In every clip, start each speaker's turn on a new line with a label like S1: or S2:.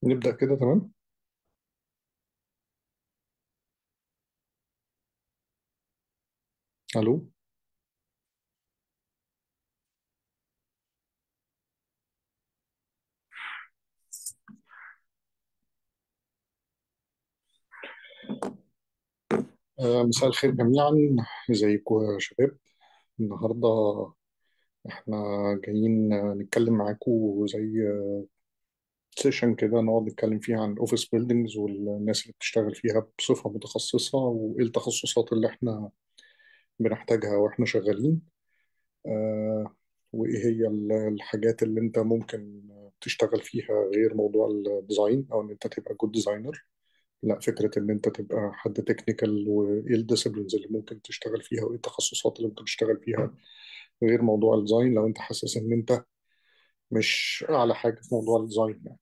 S1: نبدأ كده تمام ألو آه، مساء الخير جميعا ازيكم يا شباب النهاردة احنا جايين آه، نتكلم معاكم زي سيشن كده نقعد نتكلم فيها عن الاوفيس بيلدينجز والناس اللي بتشتغل فيها بصفة متخصصة وايه التخصصات اللي احنا بنحتاجها واحنا شغالين آه، وايه هي ال- الحاجات اللي انت ممكن تشتغل فيها غير موضوع الديزاين او ان انت تبقى جود ديزاينر لا فكرة إن أنت تبقى حد تكنيكال وإيه الديسيبلينز اللي ممكن تشتغل فيها وإيه التخصصات اللي ممكن تشتغل فيها غير موضوع الديزاين لو أنت حاسس إن أنت مش أعلى حاجة في موضوع الديزاين يعني.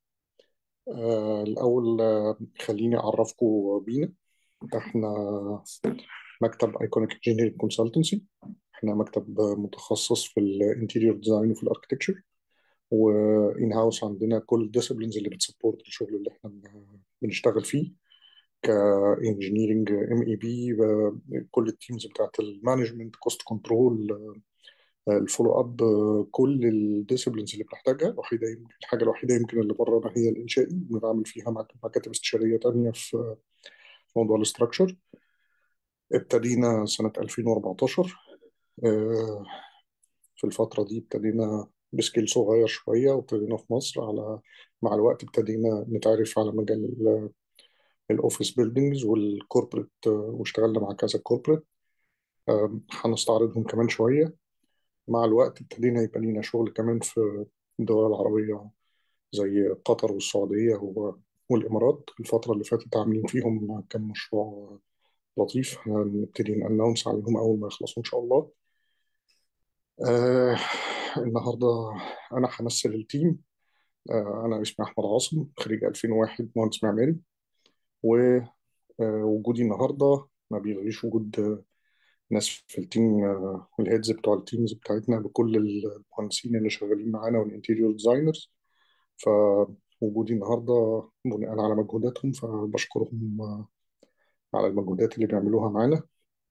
S1: آه الأول آه خليني أعرفكم بينا إحنا مكتب ايكونيك انجينيرنج كونسلتنسي إحنا مكتب متخصص في الانتيريور ديزاين وفي الاركتكتشر وإن هاوس عندنا كل الديسيبلينز اللي بتسبورت الشغل اللي إحنا بنشتغل فيه كانجينيرنج ام اي بي كل التيمز بتاعت المانجمنت كوست كنترول الفولو اب كل الديسيبلينز اللي بنحتاجها الوحيده يمكن الحاجه الوحيده يمكن اللي برانا هي الانشائي بنتعامل فيها مع مكاتب استشاريه تانيه في في موضوع الاستراكشر ابتدينا سنه 2014 آه، في الفتره دي ابتدينا بسكيل صغير شويه وابتدينا في مصر على مع الوقت ابتدينا نتعرف على مجال الاوفيس بيلدينجز والكوربريت واشتغلنا مع كذا كوربريت هنستعرضهم كمان شويه مع الوقت ابتدينا يبقى لينا شغل كمان في الدول العربيه زي قطر والسعوديه و- والامارات الفتره اللي فاتت عاملين فيهم كم مشروع لطيف هنبتدي نانونس عليهم اول ما يخلصوا ان شاء الله آه النهارده انا همثل التيم آه انا اسمي احمد عاصم خريج 2001 مهندس معماري ووجودي النهارده ما بيلغيش وجود آه، ناس في التيم آه، الهيدز بتوع التيمز بتاعتنا بكل المهندسين اللي شغالين معانا والانتيريور ديزاينرز فوجودي النهارده بناء على مجهوداتهم فبشكرهم آه، على المجهودات اللي بيعملوها معانا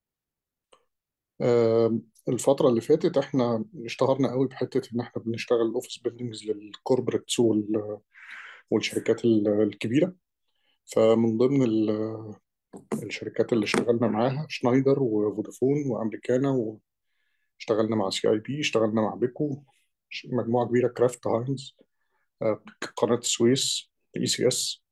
S1: آه، الفترة اللي فاتت احنا اشتهرنا قوي بحتة ان احنا بنشتغل اوفيس بيلدينجز للكوربريتس وال- والشركات ال- الكبيرة فمن ضمن ال- الشركات اللي اشتغلنا معاها شنايدر وفودافون وامريكانا واشتغلنا مع سي اي بي اشتغلنا مع بيكو ش- مجموعة كبيرة كرافت هاينز آه، قناة السويس اي سي اس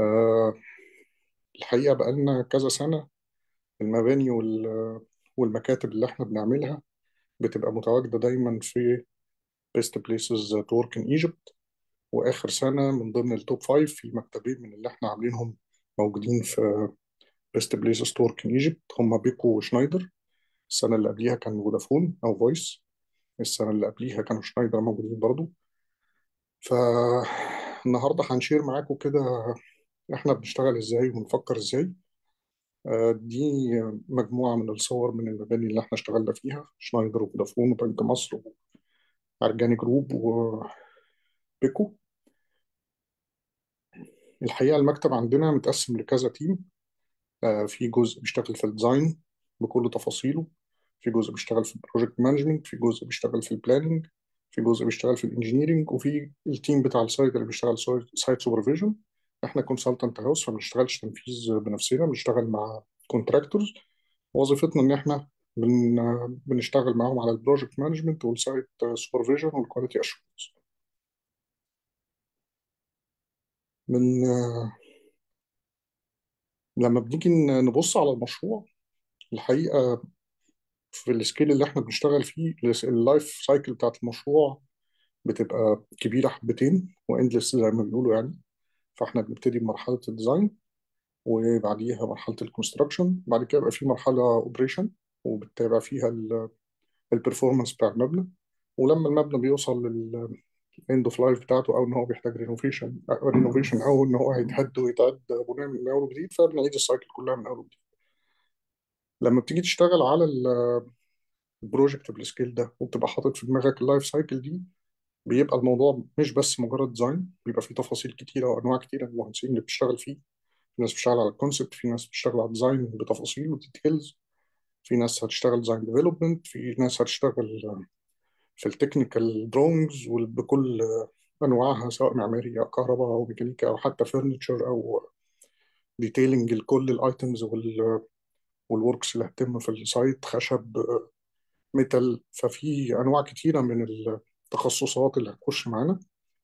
S1: الحقيقة بقالنا كذا سنة المباني وال- والمكاتب اللي احنا بنعملها بتبقى متواجدة دايما في best places to work in Egypt وآخر سنة من ضمن التوب فايف في مكتبين من اللي احنا عاملينهم موجودين في best places to work in Egypt هم بيكو وشنايدر السنة اللي قبليها كان فودافون أو فويس السنة اللي قبليها كانوا شنايدر موجودين برضو فالنهاردة هنشير معاكم كده احنا بنشتغل ازاي ونفكر ازاي آه، دي مجموعة من الصور من المباني اللي احنا اشتغلنا فيها شنايدر وفودافون وبنك مصر وأرجاني جروب وبيكو الحقيقة المكتب عندنا متقسم لكذا تيم آه، في جزء بيشتغل في الديزاين بكل تفاصيله في جزء بيشتغل في البروجكت مانجمنت في جزء بيشتغل في البلاننج في جزء بيشتغل في الانجينيرنج وفي التيم بتاع السايت اللي بيشتغل سايت سوبرفيجن احنا كونسلتنت هاوس فما بنشتغلش تنفيذ بنفسنا بنشتغل مع كونتراكتورز وظيفتنا ان احنا بن بنشتغل معاهم على البروجكت مانجمنت والسايت سوبرفيجن والكواليتي اشورنس من آه، لما بنيجي نبص على المشروع الحقيقة في السكيل اللي احنا بنشتغل فيه اللايف سايكل بتاعت المشروع بتبقى كبيرة حبتين واندلس زي ما بيقولوا يعني فاحنا بنبتدي بمرحلة الديزاين وبعديها مرحلة الكونستراكشن بعد كده يبقى في مرحلة اوبريشن وبتتابع فيها البرفورمانس بتاع المبنى ولما المبنى بيوصل للاند اوف لايف بتاعته او ان هو بيحتاج رينوفيشن رينوفيشن او ان هو هيتهد ويتعد بناء من اول وجديد فبنعيد السايكل كلها من اول وجديد لما بتيجي تشتغل على البروجكت بالسكيل ده وبتبقى حاطط في دماغك اللايف سايكل دي بيبقى الموضوع مش بس مجرد ديزاين بيبقى فيه تفاصيل كتيرة وأنواع كتيرة من المهندسين اللي بتشتغل فيه في ناس بتشتغل على الكونسبت في ناس بتشتغل على الديزاين بتفاصيل وديتيلز في ناس هتشتغل ديزاين ديفلوبمنت في ناس هتشتغل في التكنيكال دروينجز بكل انواعها سواء معماري او كهرباء او ميكانيكا او حتى فرنتشر او ديتيلنج لكل الايتمز والوركس اللي هتتم في السايت خشب ميتال ففي انواع كتيره من التخصصات اللي هتخش معانا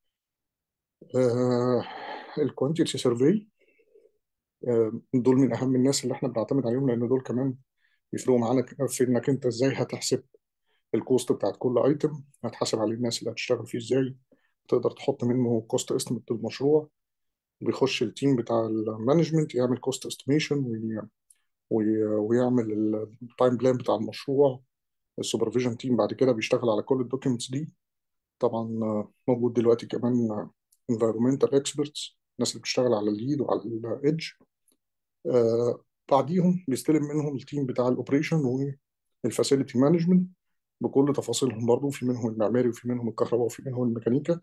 S1: الكوانتيتي سيرفي دول من اهم الناس اللي احنا بنعتمد عليهم لان دول كمان يفرقوا معانا في انك انت ازاي هتحسب الكوست بتاعت كل ايتم هتحاسب عليه الناس اللي هتشتغل فيه ازاي تقدر تحط منه كوست استيميت للمشروع بيخش التيم بتاع المانجمنت يعمل كوست استيميشن ويعمل التايم بلان بتاع المشروع السوبرفيجن تيم بعد كده بيشتغل على كل الدوكيومنتس دي طبعا موجود دلوقتي كمان environmental experts الناس اللي بتشتغل على الليد وعلى الايدج آه بعديهم بيستلم منهم التيم بتاع الاوبريشن والفاسيلتي مانجمنت بكل تفاصيلهم برضه في منهم المعماري وفي منهم الكهرباء وفي منهم الميكانيكا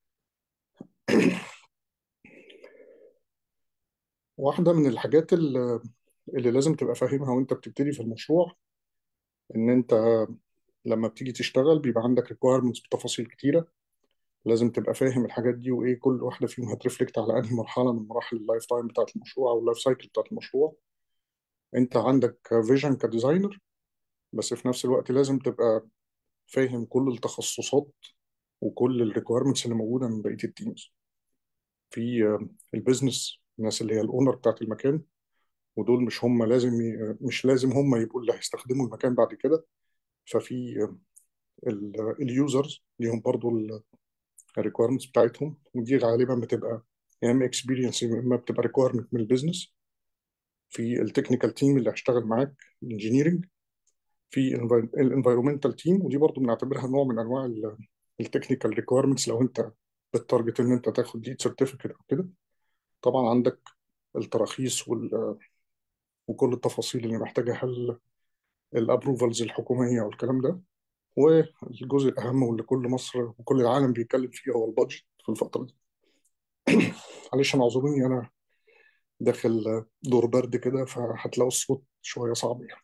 S1: واحدة من الحاجات اللي, اللي لازم تبقى فاهمها وانت بتبتدي في المشروع ان انت لما بتيجي تشتغل بيبقى عندك requirements بتفاصيل كتيرة لازم تبقى فاهم الحاجات دي وايه كل واحدة فيهم هترفلكت على انهي مرحلة من مراحل اللايف تايم بتاعت المشروع او اللايف سايكل بتاعت المشروع انت عندك فيجن كديزاينر بس في نفس الوقت لازم تبقى فاهم كل التخصصات وكل الريكويرمنتس اللي موجوده من بقيه التيمز في البيزنس الناس اللي هي الاونر بتاعت المكان ودول مش هم لازم ي... مش لازم هم يبقوا اللي هيستخدموا المكان بعد كده ففي اليوزرز ليهم برضو الريكويرمنتس بتاعتهم ودي غالبا بتبقى يا اما اكسبيرينس يا اما بتبقى ريكويرمنت من البيزنس في التكنيكال تيم اللي هيشتغل معاك الانجينيرنج في الانفايرمنتال تيم ودي برضو بنعتبرها نوع من انواع التكنيكال ريكويرمنتس لو انت بالتارجت ان انت تاخد ليد سيرتيفيكت او كده طبعا عندك التراخيص وال وكل التفاصيل اللي محتاجها الابروفالز الحكوميه والكلام ده والجزء الاهم واللي كل مصر وكل العالم بيتكلم فيه هو البادجت في الفتره دي معلش انا اعذروني انا داخل دور برد كده فهتلاقوا الصوت شويه صعب يعني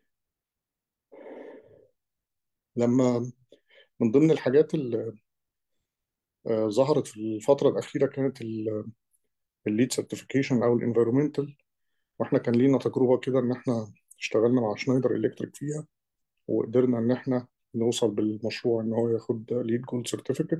S1: لما من ضمن الحاجات اللي آه، ظهرت في الفترة الأخيرة كانت الليد سيرتيفيكيشن أو الانفيرومنتال واحنا كان لينا تجربة كده إن احنا اشتغلنا مع شنايدر إلكتريك فيها وقدرنا إن احنا نوصل بالمشروع إن هو ياخد ليد جولد سيرتيفيكت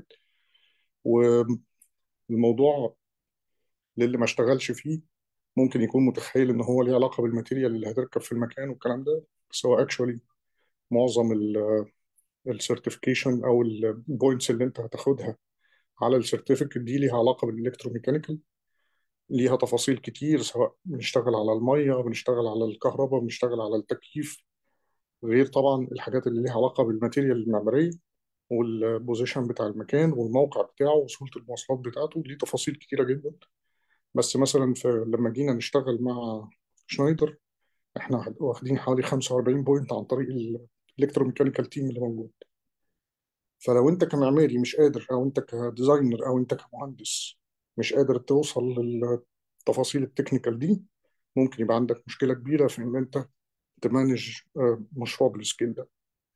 S1: والموضوع للي ما اشتغلش فيه ممكن يكون متخيل إن هو ليه علاقة بالماتيريال اللي هتركب في المكان والكلام ده بس هو اكشولي معظم السيرتيفيكيشن او البوينتس اللي انت هتاخدها على السيرتيفيكت دي ليها علاقه بالالكتروميكانيكال ليها تفاصيل كتير سواء بنشتغل على الميه بنشتغل على الكهرباء بنشتغل على التكييف غير طبعا الحاجات اللي ليها علاقه بالماتيريال المعماريه والبوزيشن بتاع المكان والموقع بتاعه وسهوله المواصلات بتاعته ليه تفاصيل كتيره جدا بس مثلا في لما جينا نشتغل مع شنايدر احنا واخدين حوالي 45 بوينت عن طريق الالكتروميكانيكال تيم اللي موجود فلو انت كمعماري مش قادر او انت كديزاينر او انت كمهندس مش قادر توصل للتفاصيل التكنيكال دي ممكن يبقى عندك مشكلة كبيرة في ان انت تمانج آه، مشروع بالسكيل ده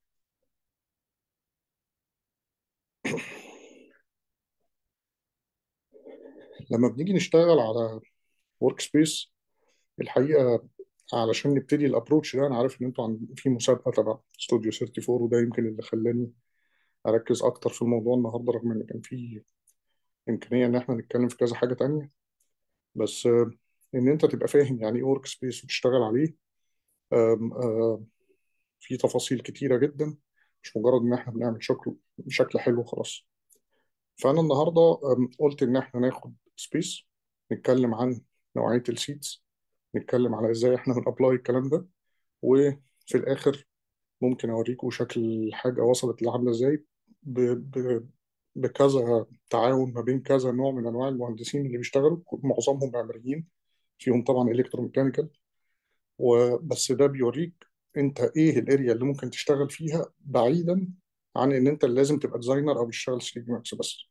S1: لما بنيجي نشتغل على ورك سبيس الحقيقة علشان نبتدي الابروتش ده انا عارف ان انتوا في مسابقة تبع استوديو 34 وده يمكن اللي خلاني اركز اكتر في الموضوع النهارده رغم ان كان في امكانيه ان احنا نتكلم في كذا حاجه تانية بس آه، ان انت تبقى فاهم يعني ايه ورك سبيس وتشتغل عليه آم، آم، في تفاصيل كتيره جدا مش مجرد ان احنا بنعمل شكل بشكل حلو وخلاص فانا النهارده آم، قلت ان احنا ناخد سبيس نتكلم عن نوعيه السيتس نتكلم على ازاي احنا بنابلاي الكلام ده وفي الاخر ممكن اوريكم شكل الحاجه وصلت لعامله ازاي ب... ب... بكذا تعاون ما بين كذا نوع من انواع المهندسين اللي بيشتغلوا معظمهم معماريين فيهم طبعا الكتروميكانيكال وبس ده بيوريك انت ايه الاريا اللي ممكن تشتغل فيها بعيدا عن ان انت لازم تبقى ديزاينر او بتشتغل 3 دي ماكس بس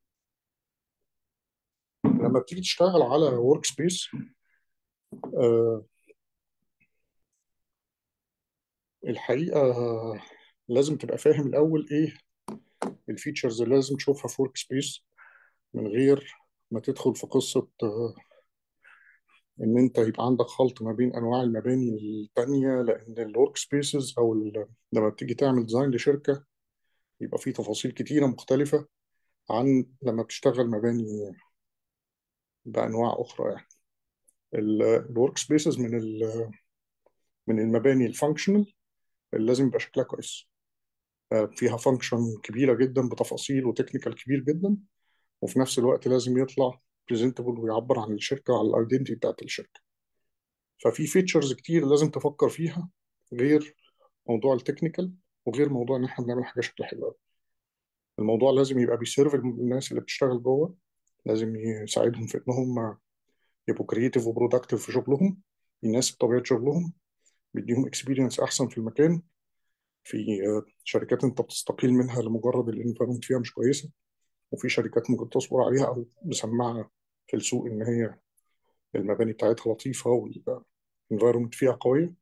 S1: لما بتيجي تشتغل على ورك سبيس الحقيقه لازم تبقى فاهم الاول ايه الفيتشرز اللي لازم تشوفها في ورك سبيس من غير ما تدخل في قصه آه، ان انت يبقى عندك خلط ما بين انواع المباني التانية لان الورك سبيسز او ال- لما بتيجي تعمل ديزاين لشركه يبقى فيه تفاصيل كتيره مختلفه عن لما بتشتغل مباني بانواع اخرى يعني الورك سبيسز من ال- من المباني الفانكشنال اللي لازم يبقى شكلها كويس آه، فيها فانكشن كبيره جدا بتفاصيل وتكنيكال كبير جدا وفي نفس الوقت لازم يطلع بريزنتبل ويعبر عن الشركه وعن الايدنتي بتاعت الشركه ففي فيتشرز كتير لازم تفكر فيها غير موضوع التكنيكال وغير موضوع ان احنا بنعمل حاجه شكلها حلو قوي الموضوع لازم يبقى بيسيرف الناس اللي بتشتغل جوه لازم يساعدهم في انهم يبقوا كرييتيف وبرودكتيف في شغلهم يناسب طبيعه شغلهم بيديهم اكسبيرينس احسن في المكان في آه، شركات انت بتستقيل منها لمجرد الانفيرمنت فيها مش كويسه وفي شركات ممكن تصبر عليها او مسمعه في السوق ان هي المباني بتاعتها لطيفه والانفيرمنت فيها قويه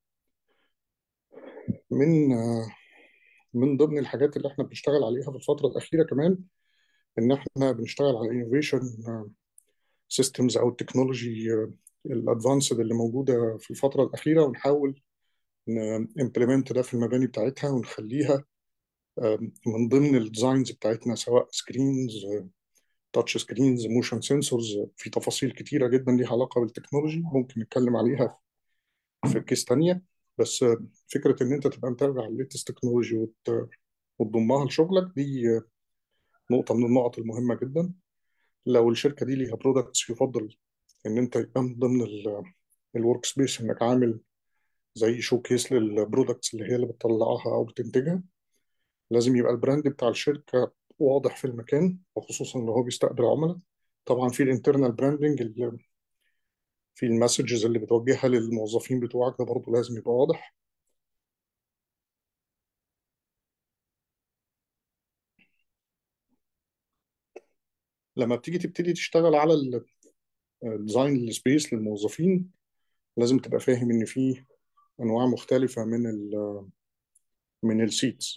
S1: من آه، من ضمن الحاجات اللي احنا بنشتغل عليها في الفتره الاخيره كمان ان احنا بنشتغل على انوفيشن سيستمز او التكنولوجي الادفانسد اللي موجوده في الفتره الاخيره ونحاول امبلمنت ده في المباني بتاعتها ونخليها آه، من ضمن الديزاينز بتاعتنا سواء سكرينز تاتش سكرينز موشن سنسورز في تفاصيل كتيره جدا ليها علاقه بالتكنولوجي ممكن نتكلم عليها في كيس تانية بس آه، فكره ان انت تبقى متابع الليتست تكنولوجي وت- وتضمها لشغلك دي آه، نقطه من النقط المهمه جدا لو الشركه دي ليها برودكتس يفضل ان انت يبقى من ضمن الورك سبيس انك عامل زي شو كيس للبرودكتس اللي هي اللي بتطلعها او بتنتجها لازم يبقى البراند بتاع الشركه واضح في المكان وخصوصا لو هو بيستقبل عملاء طبعا في الانترنال براندنج اللي في المسجز اللي بتوجهها للموظفين بتوعك ده برضه لازم يبقى واضح لما بتيجي تبتدي تشتغل على الديزاين السبيس للموظفين لازم تبقى فاهم ان في انواع مختلفه من ال من السيتس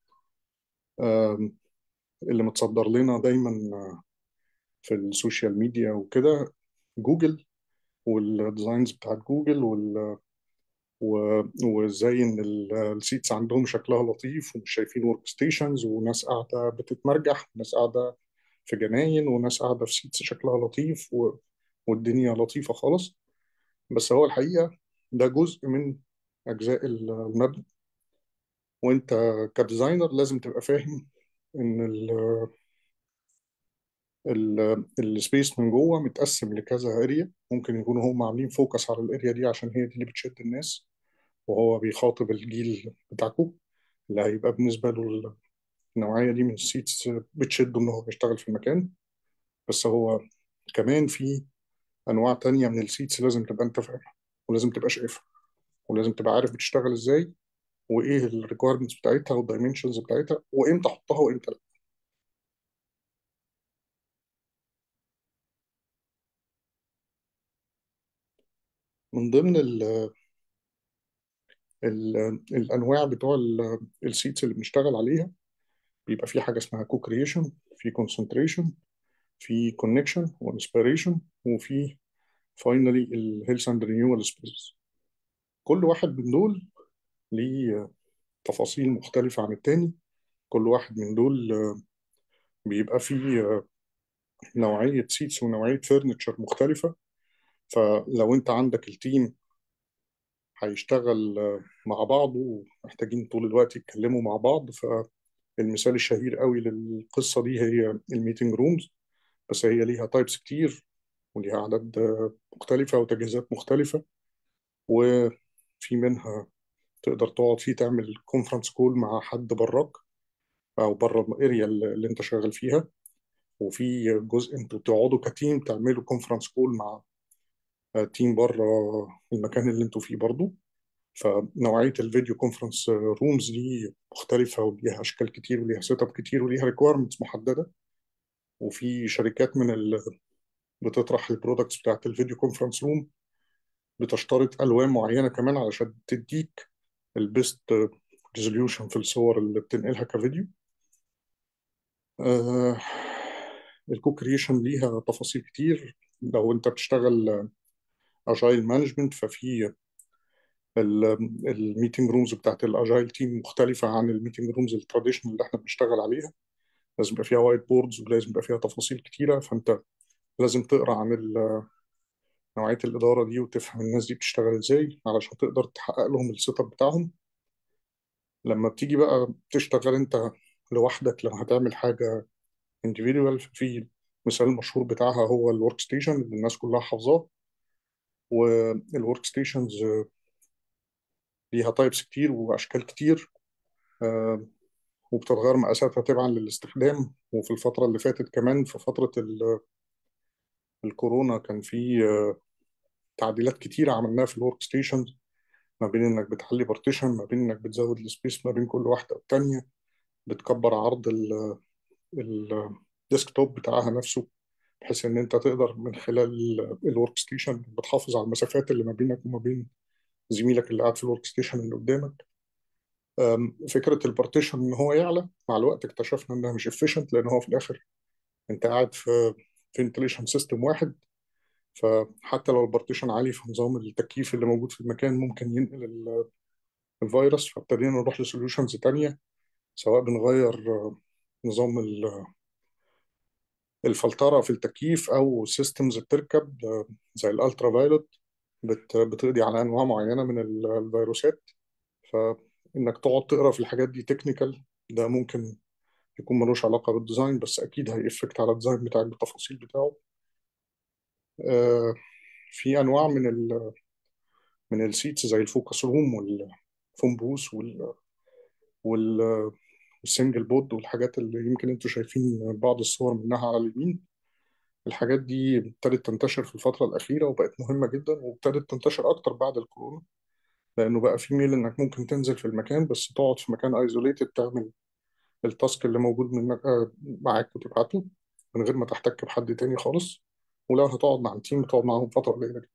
S1: اللي متصدر لنا دايما في السوشيال ميديا وكده جوجل والديزاينز بتاعت جوجل وال و- وازاي ان ال- السيتس عندهم شكلها لطيف ومش شايفين ورك ستيشنز وناس قاعده بتتمرجح وناس قاعده في جناين وناس قاعده في سيتس شكلها لطيف و... والدنيا لطيفه خالص بس هو الحقيقه ده جزء من اجزاء المبنى وانت كديزاينر لازم تبقى فاهم ان السبيس من جوه متقسم لكذا اريا ممكن يكونوا هم عاملين فوكس على الاريا دي عشان هي دي اللي بتشد الناس وهو بيخاطب الجيل بتاعكم اللي هيبقى بالنسبه له النوعيه دي من السيتس بتشده ان هو يشتغل في المكان بس هو كمان في انواع تانية من السيتس لازم تبقى انت فاهمها ولازم تبقى شايفها ولازم تبقى عارف بتشتغل ازاي وايه الريكويرمنتس بتاعتها والدايمنشنز بتاعتها وامتى احطها وامتى لا من ضمن ال ال الانواع بتوع السيتس اللي بنشتغل عليها بيبقى في حاجه اسمها كو كريشن في كونسنتريشن في كونكشن وانسبيريشن وفي فاينلي الهيلث اند رينيوال سبيس كل واحد من دول ليه تفاصيل مختلفة عن التاني كل واحد من دول آه، بيبقى فيه آه، نوعية سيتس ونوعية فرنتشر مختلفة فلو انت عندك التيم هيشتغل آه، مع بعض ومحتاجين طول الوقت يتكلموا مع بعض فالمثال الشهير قوي للقصة دي هي الميتنج رومز بس هي ليها تايبس كتير وليها أعداد آه، مختلفة وتجهيزات مختلفة وفي منها تقدر تقعد فيه تعمل كونفرنس كول مع حد براك او بره الاريا اللي انت شغال فيها وفي جزء انتوا تقعدوا كتيم تعملوا كونفرنس كول مع تيم بره المكان اللي انتوا فيه برضو فنوعية الفيديو كونفرنس رومز دي مختلفة وليها أشكال كتير وليها سيت اب كتير وليها ريكويرمنتس محددة وفي شركات من ال بتطرح البرودكتس بتاعت الفيديو كونفرنس روم بتشترط ألوان معينة كمان علشان تديك البيست ريزوليوشن في الصور اللي بتنقلها كفيديو آه الكو كريشن ليها تفاصيل كتير لو انت بتشتغل اجايل مانجمنت ففي الميتنج رومز بتاعت الاجايل تيم مختلفه عن الميتنج رومز التراديشنال اللي احنا بنشتغل عليها لازم يبقى فيها وايت بوردز ولازم يبقى فيها تفاصيل كتيره فانت لازم تقرا عن ال- نوعيه الاداره دي وتفهم الناس دي بتشتغل ازاي علشان تقدر تحقق لهم السيت اب بتاعهم لما بتيجي بقى تشتغل انت لوحدك لو هتعمل حاجه individual في مثال المشهور بتاعها هو الورك ستيشن اللي الناس كلها حافظاه والورك ستيشنز ليها تايبس كتير واشكال كتير آه، وبتتغير مقاساتها تبعا للاستخدام وفي الفتره اللي فاتت كمان في فتره ال- الكورونا كان في آه، تعديلات كتيره عملناها في الورك ستيشنز ما بين انك بتعلي بارتيشن ما بين انك بتزود السبيس ما بين كل واحده والتانيه بتكبر عرض الديسكتوب بتاعها نفسه بحيث ان انت تقدر من خلال الورك ستيشن بتحافظ على المسافات اللي ما بينك وما بين زميلك اللي قاعد في الورك ستيشن اللي قدامك أم، فكره البارتيشن ان هو يعلى مع الوقت اكتشفنا انها مش efficient لان هو في الاخر انت قاعد في فنتليشن سيستم واحد فحتى لو البارتيشن عالي في نظام التكييف اللي موجود في المكان ممكن ينقل ال- الفيروس فابتدينا نروح لسوليوشنز تانية سواء بنغير آه، نظام ال- الفلترة في التكييف أو سيستمز بتركب آه، زي الألترا فايلوت بت- بتقضي على أنواع معينة من ال- الفيروسات فإنك تقعد تقرأ في الحاجات دي تكنيكال ده ممكن يكون ملوش علاقة بالديزاين بس أكيد هيفكت على الديزاين بتاعك بالتفاصيل بتاعه آه، في أنواع من ال من السيتس زي الفوكس روم والفون بوث وال وال والسنجل بود والحاجات اللي يمكن انتوا شايفين بعض الصور منها على اليمين الحاجات دي ابتدت تنتشر في الفترة الأخيرة وبقت مهمة جدا وابتدت تنتشر أكتر بعد الكورونا لأنه بقى في ميل إنك ممكن تنزل في المكان بس تقعد في مكان ايزوليتد تعمل التاسك اللي موجود منك آه، معاك وتبعته من غير ما تحتك بحد تاني خالص ولو هتقعد مع التيم تقعد معاهم فترة قليلة جدا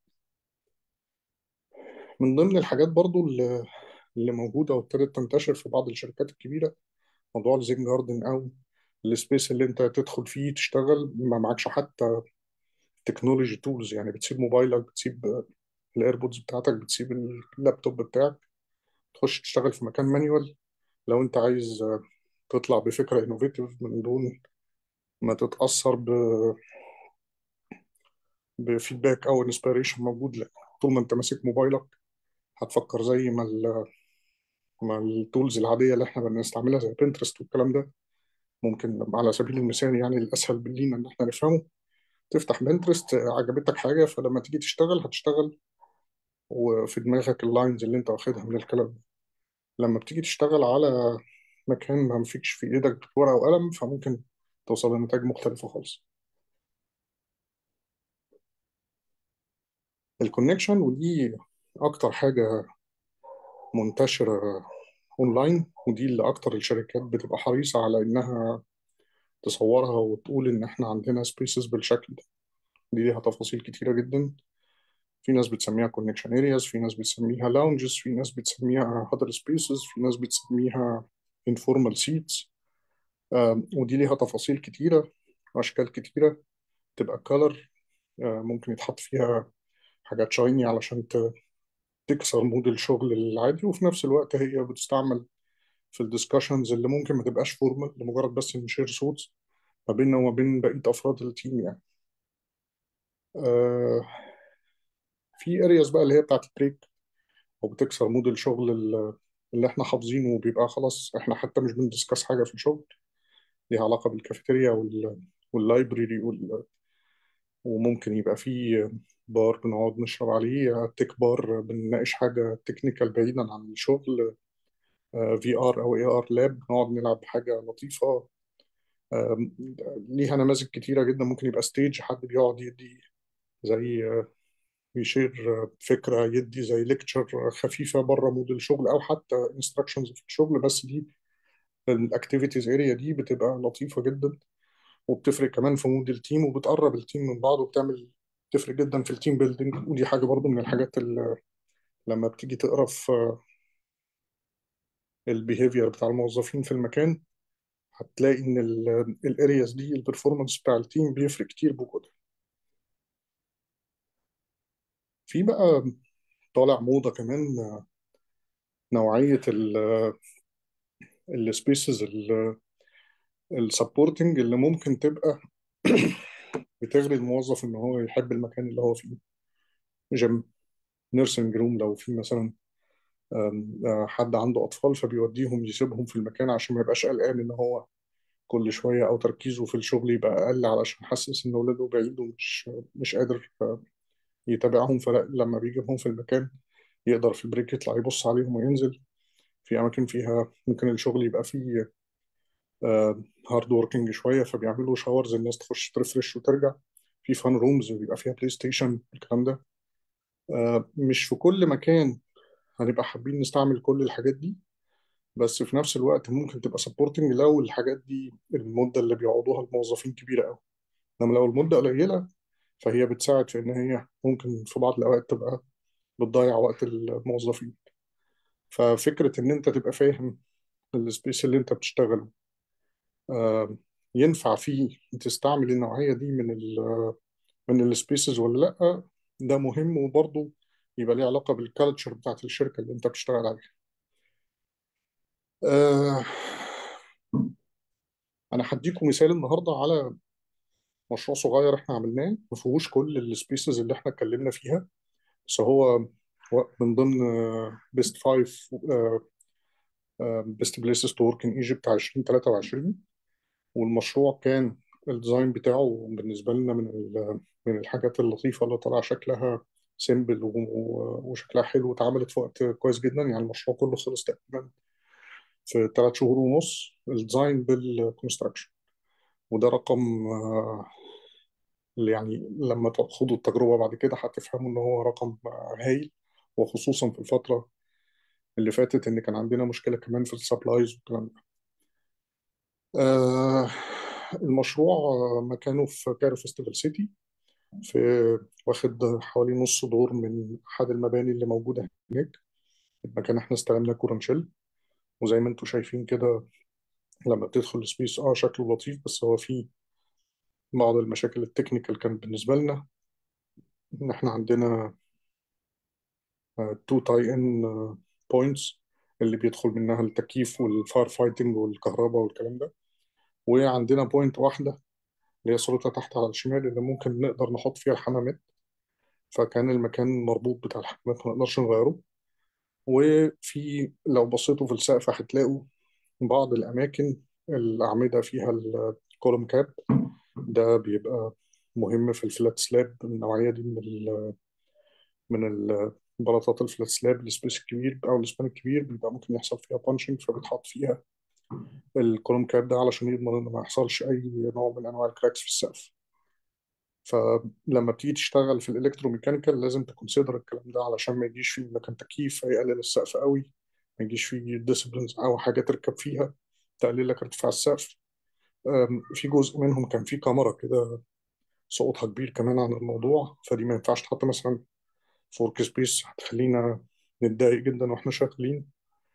S1: من ضمن الحاجات برضو اللي اللي موجودة وابتدت تنتشر في بعض الشركات الكبيرة موضوع الزين جاردن أو السبيس اللي أنت تدخل فيه تشتغل ما معكش حتى تكنولوجي تولز يعني بتسيب موبايلك بتسيب الايربودز بتاعتك بتسيب اللابتوب بتاعك تخش تشتغل في مكان مانيوال لو انت عايز آه، تطلع بفكرة انوفيتيف من دون ما تتأثر ب... بفيدباك او انسبيريشن موجود لك طول ما انت ماسك موبايلك هتفكر زي ما ال... ما التولز العادية اللي احنا بنستعملها زي بنترست والكلام ده ممكن على سبيل المثال يعني الاسهل لينا ان احنا نفهمه تفتح بنترست عجبتك حاجة فلما تيجي تشتغل هتشتغل وفي دماغك اللاينز اللي انت واخدها من الكلام ده لما بتيجي تشتغل على مكان ما فيكش في ايدك ورقة وقلم فممكن توصل لنتائج مختلفة خالص الكونكشن ودي اكتر حاجة منتشرة اونلاين ودي اللي اكتر الشركات بتبقى حريصة على انها تصورها وتقول ان احنا عندنا سبيسز بالشكل ده دي ليها تفاصيل كتيرة جدا في ناس بتسميها كونكشن ارياز في ناس بتسميها لاونجز في ناس بتسميها هادر سبيسز في ناس بتسميها informal seats آم، ودي ليها تفاصيل كتيرة وأشكال كتيرة تبقى كولر ممكن يتحط فيها حاجات شايني علشان ت- تكسر مود الشغل العادي وفي نفس الوقت هي بتستعمل في الدiscussions اللي ممكن ما تبقاش فورمال لمجرد بس نشير صوت ما بيننا وما بين بقية أفراد التيم يعني آه، في ارياز بقى اللي هي بتاعت البريك وبتكسر مود الشغل ال- اللي احنا حافظينه وبيبقى خلاص احنا حتى مش بندسكس حاجة في الشغل ليها علاقة بالكافيتيريا وال واللايبرري وال... وممكن يبقى فيه بار بنقعد نشرب عليه تك بار بنناقش حاجة تكنيكال بعيدا عن الشغل في ار او اي ار لاب نقعد نلعب حاجة لطيفة آم، ليها نماذج كتيرة جدا ممكن يبقى ستيج حد بيقعد يدي زي يشير فكرة يدي زي ليكتشر خفيفة بره مود الشغل أو حتى انستراكشنز في الشغل بس دي الاكتيفيتيز اريا دي بتبقى لطيفة جدا وبتفرق كمان في مود التيم وبتقرب التيم من بعض وبتعمل تفرق جدا في التيم بيلدينج ودي حاجة برضو من الحاجات اللي لما بتيجي تقرا في البيهيفير بتاع الموظفين في المكان هتلاقي ان الارياز دي البرفورمانس بتاع التيم بيفرق كتير بوجودها في بقى طالع موضة كمان نوعية السبيسز السبورتنج اللي ممكن تبقى بتغري الموظف ان هو يحب المكان اللي هو فيه جيم نيرسينج روم لو في مثلا آم، آه، حد عنده اطفال فبيوديهم يسيبهم في المكان عشان ما يبقاش قلقان ان هو كل شويه او تركيزه في الشغل يبقى اقل علشان حاسس ان اولاده بعيد ومش مش قادر آه، يتابعهم فلما بيجيبهم في المكان يقدر في البريك يطلع يبص عليهم وينزل في اماكن فيها ممكن الشغل يبقى فيه هارد وركينج شويه فبيعملوا شاورز الناس تخش ترفرش وترجع في فان رومز بيبقى فيها بلاي ستيشن الكلام ده آه، مش في كل مكان هنبقى حابين نستعمل كل الحاجات دي بس في نفس الوقت ممكن تبقى سبورتنج لو الحاجات دي المدة اللي بيقعدوها الموظفين كبيرة قوي انما لو المدة قليلة فهي بتساعد في ان هي ممكن في بعض الاوقات تبقى بتضيع وقت الموظفين ففكرة ان انت تبقى فاهم السبيس اللي انت بتشتغله آه، ينفع فيه تستعمل النوعية دي من ال من السبيسز ولا لأ ده مهم وبرضه يبقى ليه علاقة بالكالتشر بتاعت الشركة اللي انت بتشتغل عليها آه، انا هديكم مثال النهارده على مشروع صغير احنا عملناه ما فيهوش كل السبيسز اللي احنا اتكلمنا فيها بس هو هو من ضمن بيست فايف بيست بليسز تو ورك ان ايجيبت 2023 والمشروع كان الديزاين بتاعه بالنسبه لنا من ال- من الحاجات اللطيفه اللي طلع شكلها سيمبل وشكلها حلو واتعملت في وقت كويس جدا يعني المشروع كله خلص تقريبا في ثلاث شهور ونص الديزاين بالكونستراكشن وده رقم آه، اللي يعني لما تاخدوا التجربة بعد كده هتفهموا إن هو رقم آه، هايل وخصوصا في الفترة اللي فاتت إن كان عندنا مشكلة كمان في السبلايز والكلام ده. آه المشروع آه، مكانه في كايرو فيستيفال سيتي في واخد حوالي نص دور من أحد المباني اللي موجودة هناك المكان احنا استلمنا كورنشيل وزي ما انتم شايفين كده لما بتدخل السبيس اه شكله لطيف بس هو فيه بعض المشاكل التكنيكال كانت بالنسبة لنا إن إحنا عندنا تو تاي إن بوينتس اللي بيدخل منها التكييف والفاير فايتنج والكهرباء والكلام ده وعندنا بوينت واحدة اللي هي صورتها تحت على الشمال اللي ممكن نقدر نحط فيها الحمامات فكان المكان مربوط بتاع الحمامات ما نقدرش نغيره وفي لو بصيتوا في السقف هتلاقوا بعض الأماكن الأعمدة فيها الكولوم كاب ده بيبقى مهم في الفلات سلاب النوعية دي من ال من البلاطات الفلات سلاب السبيس الكبير او السبان الكبير بيبقى ممكن يحصل فيها بانشنج فبيتحط فيها الكولوم كاب ده علشان يضمن ان ما يحصلش اي نوع من انواع الكراكس في السقف فلما بتيجي تشتغل في الالكتروميكانيكال لازم تكونسيدر الكلام ده علشان ما يجيش فيه مكان تكييف فيقلل السقف قوي ما يجيش فيه ديسبلينز او حاجه تركب فيها تقلل لك ارتفاع السقف أم، في جزء منهم كان فيه كاميرا كده صوتها كبير كمان عن الموضوع فدي ما ينفعش تحط مثلا في ورك سبيس هتخلينا نتضايق جدا واحنا شغالين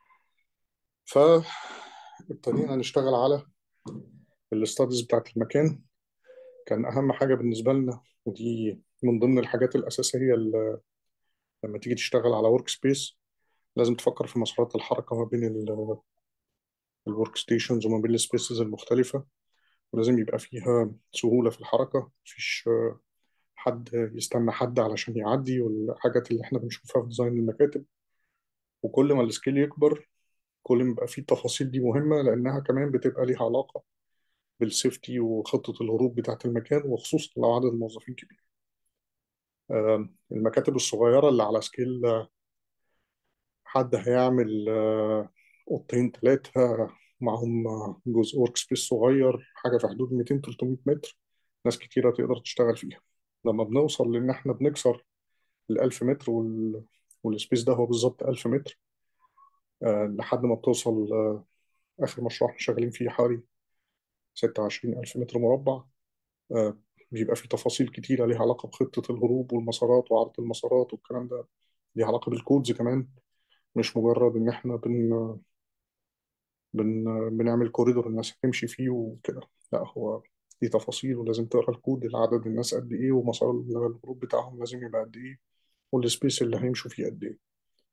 S1: فابتدينا نشتغل على الاستاديز بتاعت المكان كان اهم حاجه بالنسبه لنا ودي من ضمن الحاجات الاساسيه اللي لما تيجي تشتغل على ورك سبيس لازم تفكر في مسارات الحركه ما بين الورك ستيشنز وما بين السبيسز المختلفه ولازم يبقى فيها سهوله في الحركه مفيش آه، حد يستنى حد علشان يعدي والحاجات اللي احنا بنشوفها في ديزاين المكاتب وكل ما السكيل يكبر كل ما يبقى فيه التفاصيل دي مهمة لأنها كمان بتبقى ليها علاقة بالسيفتي وخطة الهروب بتاعة المكان وخصوصا لو عدد الموظفين كبير آم، المكاتب الصغيرة اللي على سكيل آه، حد هيعمل آه، أوضتين ثلاثة معهم آه، جزء ورك سبيس صغير حاجة في حدود 200 300 متر ناس كتيرة تقدر تشتغل فيها لما بنوصل لأن احنا بنكسر الألف متر وال... والسبيس ده هو بالظبط ألف متر آه، لحد ما بتوصل آه، آخر مشروع احنا شغالين فيه حوالي ستة وعشرين ألف متر مربع آه، بيبقى فيه تفاصيل كتيرة ليها علاقة بخطة الهروب والمسارات وعرض المسارات والكلام ده ليها علاقة بالكودز كمان مش مجرد إن إحنا بن... بن... بنعمل كوريدور الناس هتمشي فيه وكده لا هو دي تفاصيل ولازم تقرا الكود العدد الناس قد إيه ومسار الهروب بتاعهم لازم يبقى قد إيه والسبيس اللي هيمشوا فيه قد إيه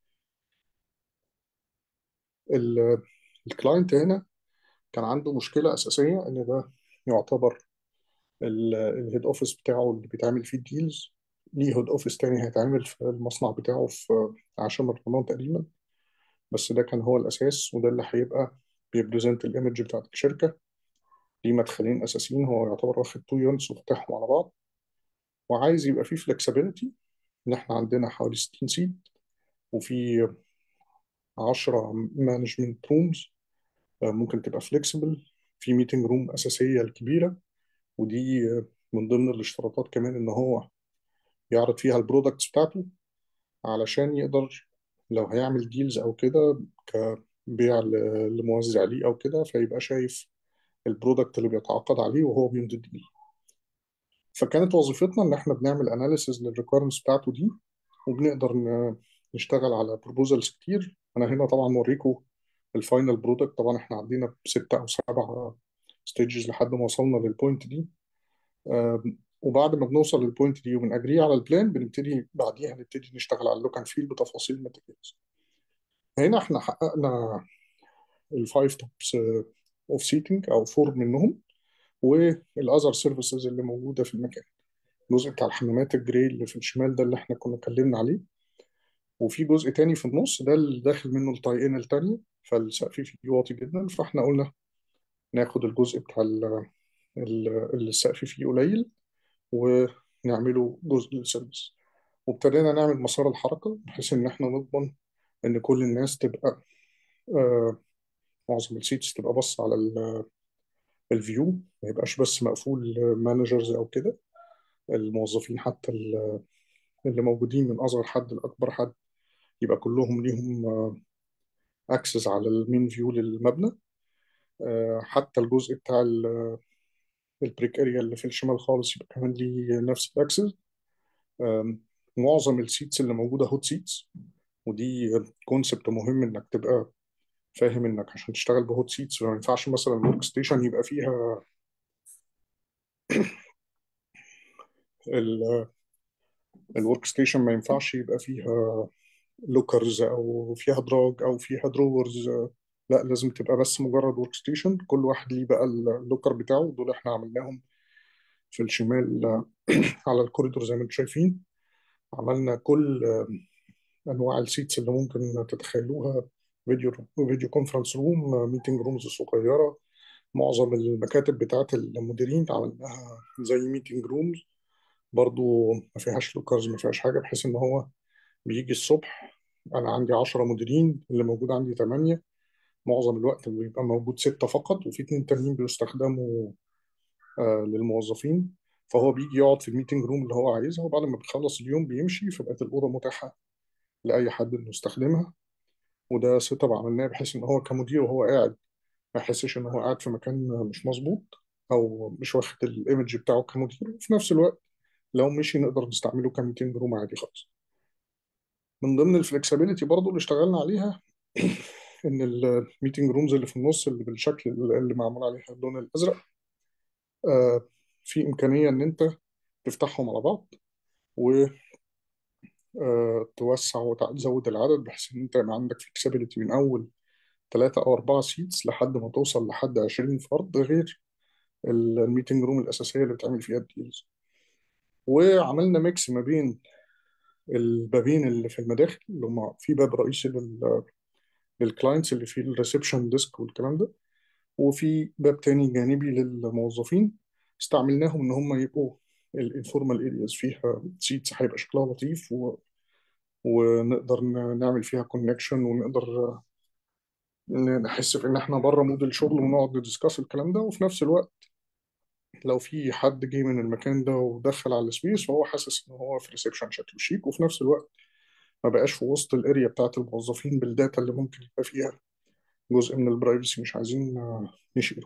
S1: ال- الكلاينت هنا كان عنده مشكلة أساسية إن ده يعتبر الهيد اوفيس بتاعه اللي بيتعمل فيه الديلز ليه هيد اوفيس تاني هيتعمل في المصنع بتاعه في عاشر رمضان تقريبا بس ده كان هو الأساس وده اللي هيبقى بيبريزنت الايمج بتاعت الشركة ليه مدخلين أساسيين هو يعتبر واخد تو يونتس وفتحهم على بعض وعايز يبقى فيه فلكسبيليتي إن إحنا عندنا حوالي 60 سيت وفي 10 مانجمنت رومز ممكن تبقى فليكسبل في ميتنج روم أساسية الكبيرة ودي من ضمن الاشتراطات كمان ان هو يعرض فيها البرودكتس بتاعته علشان يقدر لو هيعمل ديلز او كده كبيع ل- لموزع ليه او كده فيبقى شايف البرودكت اللي بيتعاقد عليه وهو بيمضي الديل فكانت وظيفتنا ان احنا بنعمل اناليسز للريكويرمنتس بتاعته دي وبنقدر ن- نشتغل على بروبوزلز كتير انا هنا طبعا موريكم الفاينل برودكت طبعا احنا عدينا بستة او سبعة ستيجز لحد ما وصلنا للبوينت دي آم، وبعد ما بنوصل للبوينت دي وبنأجري على البلان بنبتدي بعديها نبتدي نشتغل على اللوك اند فيل بتفاصيل الماتيريالز هنا احنا حققنا الفايف توبس اوف سيتنج او فور منهم والاذر سيرفيسز اللي موجوده في المكان الجزء بتاع الحمامات الجري اللي في الشمال ده اللي احنا كنا اتكلمنا عليه وفي جزء تاني في النص ده اللي داخل منه التاي ان التانية فالسقف فيه واطي جدا فاحنا قلنا ناخد الجزء بتاع ال- ال- اللي السقف فيه قليل ونعمله جزء للسيرفيس وابتدينا نعمل مسار الحركة بحيث إن إحنا نضمن إن كل الناس تبقى آه معظم السيتس تبقى بص على ال- الفيو ما يبقاش بس مقفول مانجرز أو كده الموظفين حتى ال- اللي موجودين من أصغر حد لأكبر حد يبقى كلهم ليهم أكسس على المين فيو للمبنى آه حتى الجزء بتاع البريك اريا اللي في الشمال خالص يبقى كمان ليه نفس الأكسس آم، معظم السيتس اللي موجودة هوت سيتس ودي كونسبت مهم انك تبقى فاهم انك عشان تشتغل بهوت سيتس ما ينفعش مثلا الورك ستيشن يبقى فيها الورك ستيشن ما ينفعش يبقى فيها لوكرز او فيها دراج او فيها درورز لا لازم تبقى بس مجرد ورك ستيشن كل واحد ليه بقى اللوكر بتاعه دول احنا عملناهم في الشمال على الكوريدور زي ما انتم شايفين عملنا كل انواع السيتس اللي ممكن تتخيلوها فيديو فيديو كونفرنس روم ميتنج رومز صغيره معظم المكاتب بتاعت المديرين عملناها زي ميتنج رومز برضو ما فيهاش لوكرز ما فيهاش حاجه بحيث ان هو بيجي الصبح انا عندي 10 مديرين اللي موجود عندي 8 معظم الوقت بيبقى موجود ستة فقط وفي اتنين تانيين بيستخدموا آه للموظفين فهو بيجي يقعد في الميتنج روم اللي هو عايزها وبعد ما بيخلص اليوم بيمشي فبقت الأوضة متاحة لأي حد إنه يستخدمها وده سيت اب عملناه بحيث ان هو كمدير وهو قاعد ما يحسش ان هو قاعد في مكان مش مظبوط او مش واخد الايمج بتاعه كمدير وفي نفس الوقت لو مشي نقدر نستعمله كميتنج روم عادي خالص من ضمن الفلكسبيليتي برضو اللي اشتغلنا عليها ان الميتنج رومز اللي في النص اللي بالشكل اللي معمول عليها اللون الازرق آه في امكانيه ان انت تفتحهم على بعض وتوسع وتزود العدد بحيث ان انت يبقى عندك فلكسبيليتي من اول ثلاثة أو أربعة سيتس لحد ما توصل لحد 20 فرد غير الميتنج روم الأساسية اللي بتعمل فيها الديلز وعملنا ميكس ما بين البابين اللي في المداخل اللي هم في باب رئيسي لل للكلاينتس اللي فيه الريسبشن ديسك والكلام ده وفي باب تاني جانبي للموظفين استعملناهم ان هم يبقوا الانفورمال ارياز فيها سيتس هيبقى شكلها لطيف و... ونقدر ن- نعمل فيها كونكشن ونقدر نحس في ان احنا بره مود الشغل ونقعد ندسكاس الكلام ده وفي نفس الوقت لو في حد جه من المكان ده ودخل على السبيس فهو حاسس ان هو في ريسبشن شكله شيك وفي نفس الوقت ما بقاش في وسط الاريا بتاعت الموظفين بالداتا اللي ممكن يبقى فيها جزء من البرايفسي مش عايزين آه، نشيله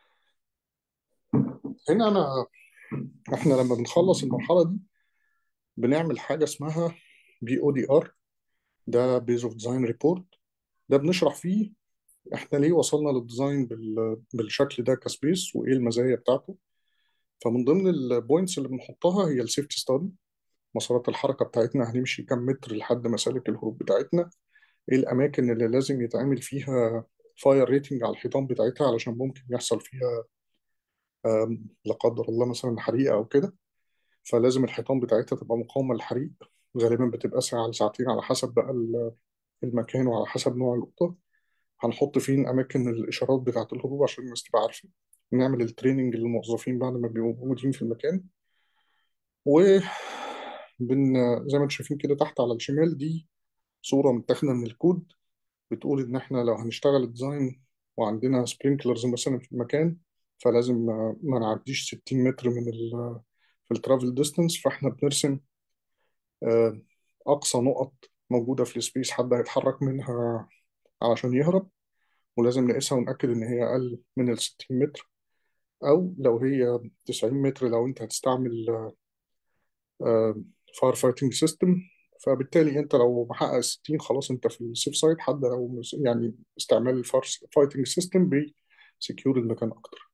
S1: هنا انا احنا لما بنخلص المرحله دي بنعمل حاجه اسمها بي او دي ار ده بيز اوف ديزاين ريبورت ده بنشرح فيه احنا ليه وصلنا للديزاين بال- بالشكل ده كسبيس وايه المزايا بتاعته فمن ضمن البوينتس اللي بنحطها هي السيفتي ستادي مسارات الحركه بتاعتنا هنمشي كام متر لحد مسالك الهروب بتاعتنا ايه الاماكن اللي لازم يتعمل فيها فاير ريتنج على الحيطان بتاعتها علشان ممكن يحصل فيها آم، لا قدر الله مثلا حريقه او كده فلازم الحيطان بتاعتها تبقى مقاومه للحريق غالبا بتبقى ساعه لساعتين على حسب بقى ال- المكان وعلى حسب نوع الأوضة هنحط فين أماكن الإشارات بتاعة الهروب عشان الناس تبقى عارفة نعمل التريننج للموظفين بعد ما بيبقوا موجودين في المكان و بن زي ما انتم شايفين كده تحت على الشمال دي صورة متاخدة من الكود بتقول إن إحنا لو هنشتغل ديزاين وعندنا سبرينكلرز مثلا في المكان فلازم ما ما نعديش 60 متر من ال في الترافل ديستانس فإحنا بنرسم آه، أقصى نقط موجودة في السبيس حد هيتحرك منها علشان يهرب ولازم نقيسها ونأكد إن هي أقل من ال 60 متر أو لو هي 90 متر لو أنت هتستعمل فاير فايتنج سيستم فبالتالي أنت لو محقق 60 خلاص أنت في السيف سايد حتى لو مس- يعني استعمال الفاير فايتنج سيستم بيسكيور المكان أكتر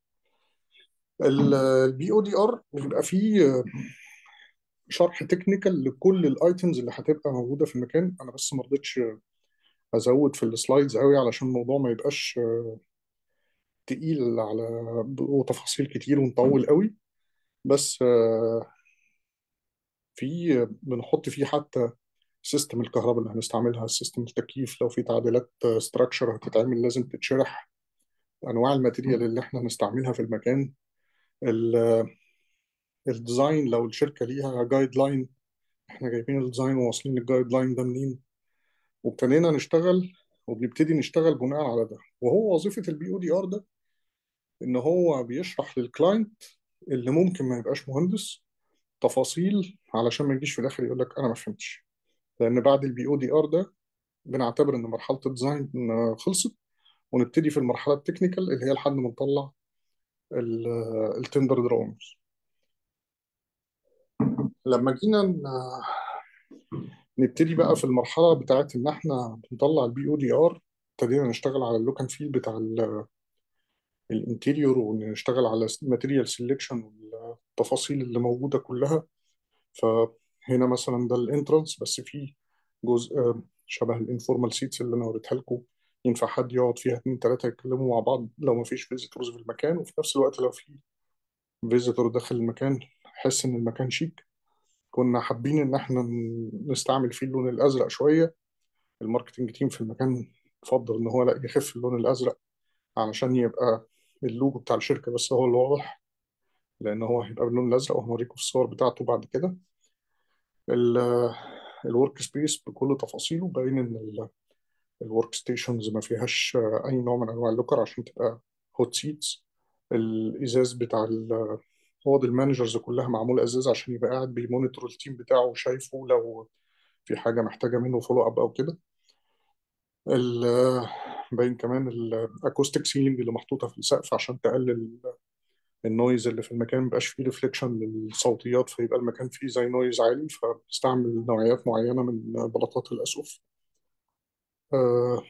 S1: البي او دي ار بيبقى فيه آه، شرح تكنيكال لكل الايتمز اللي هتبقى موجوده في المكان انا بس ما رضيتش ازود في السلايدز قوي علشان الموضوع ما يبقاش تقيل على وتفاصيل كتير ونطول قوي بس آه، في بنحط فيه حتى سيستم الكهرباء اللي هنستعملها سيستم التكييف لو في تعديلات ستراكشر هتتعمل لازم تتشرح انواع الماتيريال اللي احنا هنستعملها في المكان ال- الديزاين لو الشركه ليها جايد لاين احنا جايبين الديزاين وواصلين للجايد لاين ده منين وابتدينا نشتغل وبنبتدي نشتغل بناء على ده وهو وظيفه البي او دي ار ده ان هو بيشرح للكلاينت اللي ممكن ما يبقاش مهندس تفاصيل علشان ما يجيش في الاخر يقول لك انا ما فهمتش لان بعد البي او دي ار ده بنعتبر ان مرحله الديزاين آه، خلصت ونبتدي في المرحله التكنيكال اللي هي لحد ما نطلع التندر دراونز لما جينا ن- نبتدي بقى في المرحله بتاعت ان احنا بنطلع البي او دي ار ابتدينا نشتغل على اللوك اند فيل بتاع الانتيريور ونشتغل على الماتيريال سيلكشن والتفاصيل اللي موجوده كلها فهنا مثلا ده الانترانس بس في جزء آه، شبه الانفورمال سيتس اللي انا وريتها لكم ينفع حد يقعد فيها اتنين تلاته يتكلموا مع بعض لو ما فيش فيزيتورز في المكان وفي نفس الوقت لو في فيزيتور داخل المكان يحس ان المكان شيك كنا حابين ان احنا ن- نستعمل فيه اللون الازرق شويه الماركتنج تيم في المكان فضل ان هو لا يخف اللون الازرق علشان يبقى اللوجو بتاع الشركه بس هو اللي واضح لان هو هيبقى باللون الازرق وهوريكم الصور بتاعته بعد كده الورك سبيس بكل تفاصيله باين ان الورك ستيشنز ما فيهاش آه، اي نوع من انواع اللوكر عشان تبقى هوت سيتس الازاز بتاع ال- اوض المانجرز كلها معمول ازاز عشان يبقى قاعد بيمونيتور التيم بتاعه وشايفه لو في حاجه محتاجه منه فولو اب او كده ال- آه، باين كمان الاكوستيك سيلينج اللي محطوطه في السقف عشان تقلل النويز اللي في المكان مبقاش فيه ريفليكشن للصوتيات فيبقى المكان فيه زي نويز عالي فبستعمل نوعيات معينة من بلاطات الأسقف آه،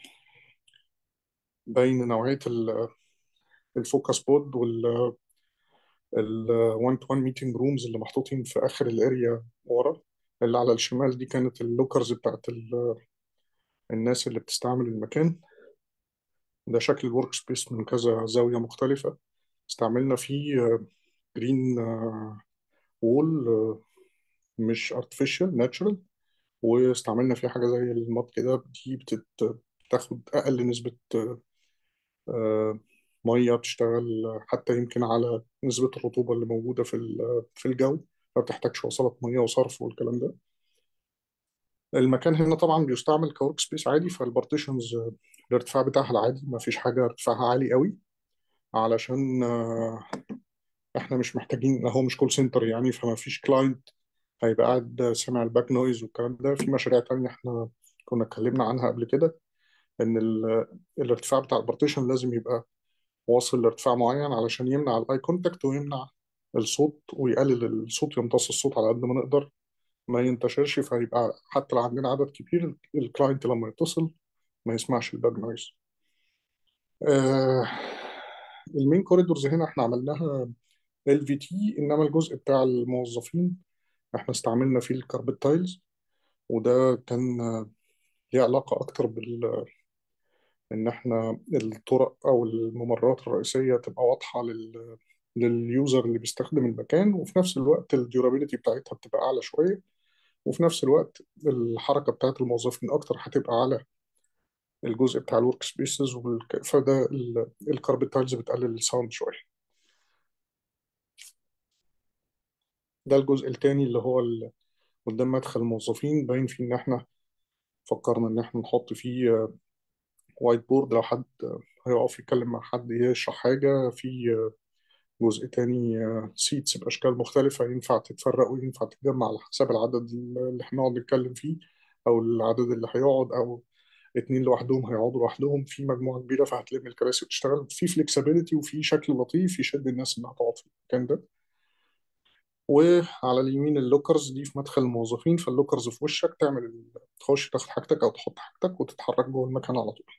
S1: باين نوعية ال- الفوكس بود وال الوان تو وان ميتنج رومز اللي محطوطين في آخر الاريا ورا اللي على الشمال دي كانت اللوكرز بتاعت ال- الناس اللي بتستعمل المكان ده شكل الورك سبيس من كذا زاوية مختلفة استعملنا فيه جرين وول مش artificial natural واستعملنا فيها حاجة زي المط كده دي بتت... بتاخد أقل نسبة آه، مية بتشتغل حتى يمكن على نسبة الرطوبة اللي موجودة في ال- في الجو ما بتحتاجش وصلات مية وصرف والكلام ده المكان هنا طبعا بيستعمل كورك سبيس عادي فالبارتيشنز الارتفاع بتاعها العادي ما فيش حاجة ارتفاعها عالي قوي علشان آه، احنا مش محتاجين هو مش كول سنتر يعني فما فيش كلاينت هيبقى قاعد سامع الباك نويز والكلام ده في مشاريع تانية احنا كنا اتكلمنا عنها قبل كده ان ال- الارتفاع بتاع البارتيشن لازم يبقى واصل لارتفاع معين علشان يمنع الاي كونتاكت ويمنع الصوت ويقلل الصوت يمتص الصوت على قد ما نقدر ما ينتشرش فيبقى حتى لو عندنا عدد كبير الكلاينت لما يتصل ما يسمعش الباك نويز آه المين كوريدورز هنا احنا عملناها ال في تي انما الجزء بتاع الموظفين احنا استعملنا فيه الكاربت تايلز وده كان آه، ليه علاقة اكتر بال ان احنا الطرق او الممرات الرئيسية تبقى واضحة لل لليوزر اللي بيستخدم المكان وفي نفس الوقت الديورابيلتي بتاعتها بتبقى اعلى شوية وفي نفس الوقت الحركة بتاعت الموظفين اكتر هتبقى على الجزء بتاع الورك سبيسز فده الكاربت تايلز بتقلل الساوند شوية ده الجزء التاني اللي هو ال- قدام مدخل الموظفين باين فيه ان احنا فكرنا ان احنا نحط فيه وايت بورد لو حد هيقف يتكلم مع حد يشرح حاجة في جزء تاني سيتس بأشكال مختلفة ينفع تتفرق وينفع تتجمع على حسب العدد اللي احنا نقعد نتكلم فيه أو العدد اللي هيقعد أو اتنين لوحدهم هيقعدوا لوحدهم في مجموعة كبيرة فهتلم الكراسي وتشتغل في فليكسبيليتي وفي شكل لطيف يشد الناس إنها تقعد في المكان ده وعلى اليمين اللوكرز دي في مدخل الموظفين فاللوكرز في وشك تعمل ال- تخش تاخد حاجتك أو تحط حاجتك وتتحرك جوه المكان على طول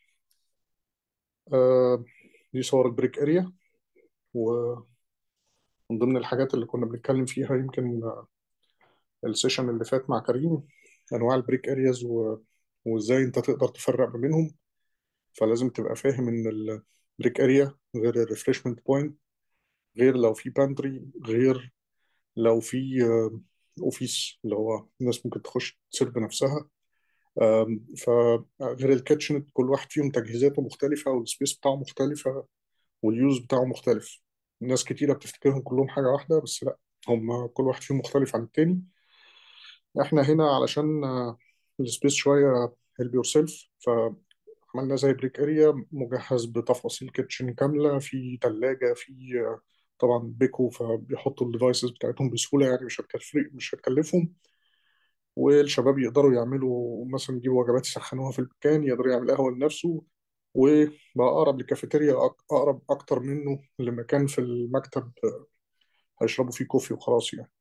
S1: آه، دي صور البريك اريا ومن ضمن الحاجات اللي كنا بنتكلم فيها يمكن آه، السيشن اللي فات مع كريم انواع البريك ارياز و... وازاي انت تقدر تفرق ما بينهم فلازم تبقى فاهم ان البريك اريا غير الريفرشمنت بوينت غير لو في بانتري غير لو في آه، اوفيس اللي هو الناس ممكن تخش تسيرف بنفسها آم، فغير الكيتشن كل واحد فيهم تجهيزاته مختلفة والسبيس بتاعه مختلفة واليوز بتاعه مختلف ناس كتيرة بتفتكرهم كلهم حاجة واحدة بس لا هم كل واحد فيهم مختلف عن التاني احنا هنا علشان آه، السبيس شوية هيلب يور سيلف فعملنا زي بريك اريا مجهز بتفاصيل كيتشن كاملة في تلاجة في آه، طبعا بيكو فبيحطوا الديفايسز بتاعتهم بسهولة يعني مش هتكلف مش هتكلفهم والشباب يقدروا يعملوا مثلا يجيبوا وجبات يسخنوها في المكان يقدر يعمل قهوة لنفسه وبقى أقرب لكافيتيريا أق- أقرب أكتر منه لمكان في المكتب هيشربوا فيه كوفي وخلاص يعني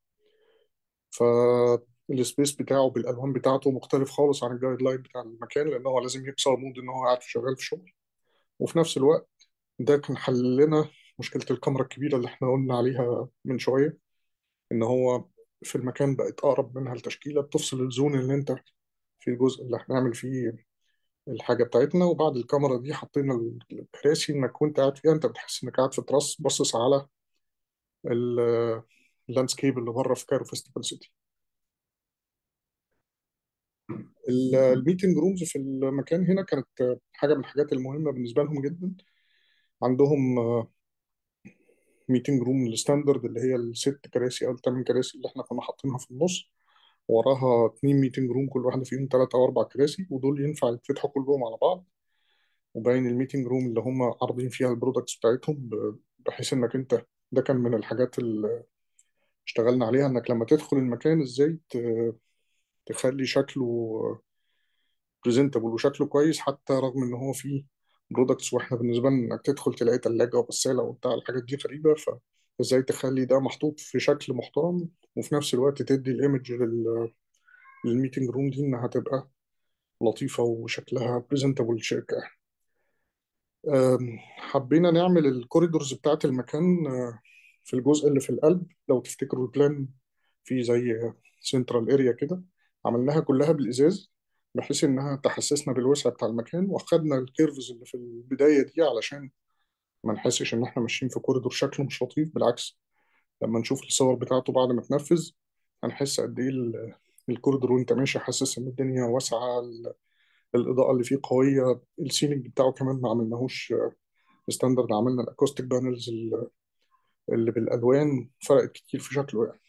S1: فالسبيس بتاعه بالألوان بتاعته مختلف خالص عن الجايد لاين بتاع المكان لأن هو لازم يكسر مود إن هو قاعد شغال في شغل وفي نفس الوقت ده كان حل لنا مشكلة الكاميرا الكبيرة اللي احنا قلنا عليها من شوية إن هو في المكان بقت أقرب منها التشكيلة بتفصل الزون اللي أنت في الجزء اللي هنعمل فيه الحاجة بتاعتنا وبعد الكاميرا دي حطينا الكراسي انك وانت قاعد فيها انت بتحس انك قاعد في تراس باصص على ال- اللاندسكيب اللي بره في كايرو فيستيفال سيتي ال- الميتنج رومز في المكان هنا كانت حاجة من الحاجات المهمة بالنسبة لهم جدا عندهم ميتنج روم الستاندرد اللي هي الست كراسي او الثمان كراسي اللي احنا كنا حاطينها في النص وراها اتنين ميتنج روم كل واحدة فيهم ثلاثة أو أربع كراسي ودول ينفع يتفتحوا كلهم على بعض وباين الميتنج روم اللي هم عارضين فيها البرودكتس بتاعتهم ب- بحيث انك انت ده كان من الحاجات اللي اشتغلنا عليها انك لما تدخل المكان ازاي ت- تخلي شكله بريزنتابل وشكله كويس حتى رغم ان هو فيه برودكتس واحنا بالنسبه لنا انك تدخل تلاقي ثلاجه وغساله وبتاع الحاجات دي غريبه فازاي تخلي ده محطوط في شكل محترم وفي نفس الوقت تدي الايمج لل- للميتنج روم دي انها تبقى لطيفه وشكلها بريزنتابل للشركه أم، حبينا نعمل الكوريدورز بتاعت المكان أه، في الجزء اللي في القلب لو تفتكروا البلان في زي سنترال اريا كده عملناها كلها بالازاز بحيث انها تحسسنا بالوسع بتاع المكان واخدنا الكيرفز اللي في البدايه دي علشان ما نحسش ان احنا ماشيين في كوريدور شكله مش لطيف بالعكس لما نشوف الصور بتاعته بعد ما تنفذ هنحس قد ايه ال- الكوريدور وانت ماشي حاسس ان الدنيا واسعه ال- الاضاءه اللي فيه قويه السيلينج بتاعه كمان ما عملناهوش ستاندرد عملنا الاكوستيك بانلز اللي بالالوان فرقت كتير في شكله يعني